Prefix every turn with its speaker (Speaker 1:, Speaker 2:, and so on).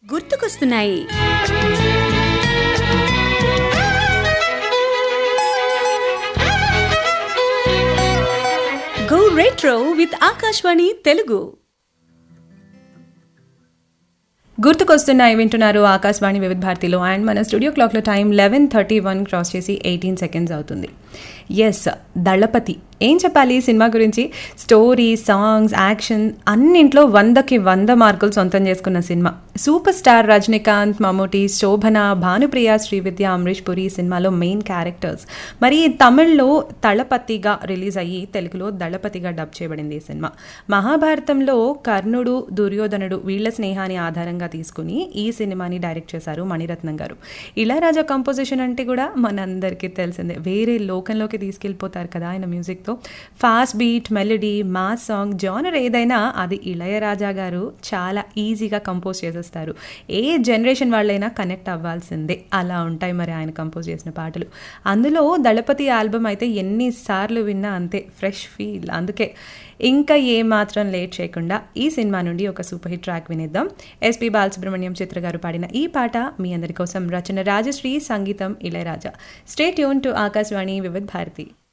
Speaker 1: గుర్తుకొస్తున్నాయి go retro with Akashvani Telugu
Speaker 2: గుర్తుకొస్తున్నాయి వింటున్నారు ఆకాశవాణి వివిధ భారతిలో అండ్ మన స్టూడియో క్లాక్లో time eleven thirty one cross చేసి ఎయిటీన్ సెకండ్స్ అవుతుంది ఎస్ దళపతి ఏం చెప్పాలి ఈ సినిమా గురించి స్టోరీ సాంగ్స్ యాక్షన్ అన్నింట్లో వందకి వంద మార్కులు సొంతం చేసుకున్న cinema super star Rajinikanth Mammootty Shobana Bhanupriya Srividya Amrish Puri ఈ సినిమాలో మెయిన్ క్యారెక్టర్స్ మరి తమిళ్లో తళపతిగా రిలీజ్ అయ్యి తెలుగులో దళపతిగా డబ్ చేయబడింది ఈ సినిమా మహాభారతంలో కర్ణుడు దుర్యోధనుడు వీళ్ళ స్నేహాన్ని ఆధారంగా తీసుకుని ఈ సినిమాని డైరెక్ట్ చేశారు మణిరత్నం గారు ఇళయరాజా కంపోజిషన్ అంటే కూడా మనందరికీ తెలిసిందే వేరే లోకంలోకి తీసుకెళ్ళిపోతారు కదా ఆయన మ్యూజిక్తో fast beat melody mass song genre ఏదైనా అది ఇళయరాజా గారు చాలా ఈజీగా కంపోజ్ చేసేస్తారు ఏ జనరేషన్ వాళ్ళైనా కనెక్ట్ అవ్వాల్సిందే అలా ఉంటాయి మరి ఆయన కంపోజ్ చేసిన పాటలు అందులో దళపతి ఆల్బమ్ అయితే ఎన్నిసార్లు విన్నా అంతే ఫ్రెష్ ఫీల్ అందుకే ఇంకా ఏ మాత్రం లేట్ చేయకుండా ఈ సినిమా నుండి ఒక సూపర్ హిట్ ట్రాక్ వినేద్దాం ఎస్పి బాలసుబ్రహ్మణ్యం చిత్ర గారు పాడిన ఈ పాట మీ అందరి కోసం రచన రాజశ్రీ సంగీతం Ilaiyaraaja stay tune to Akashvani Vividh Bharati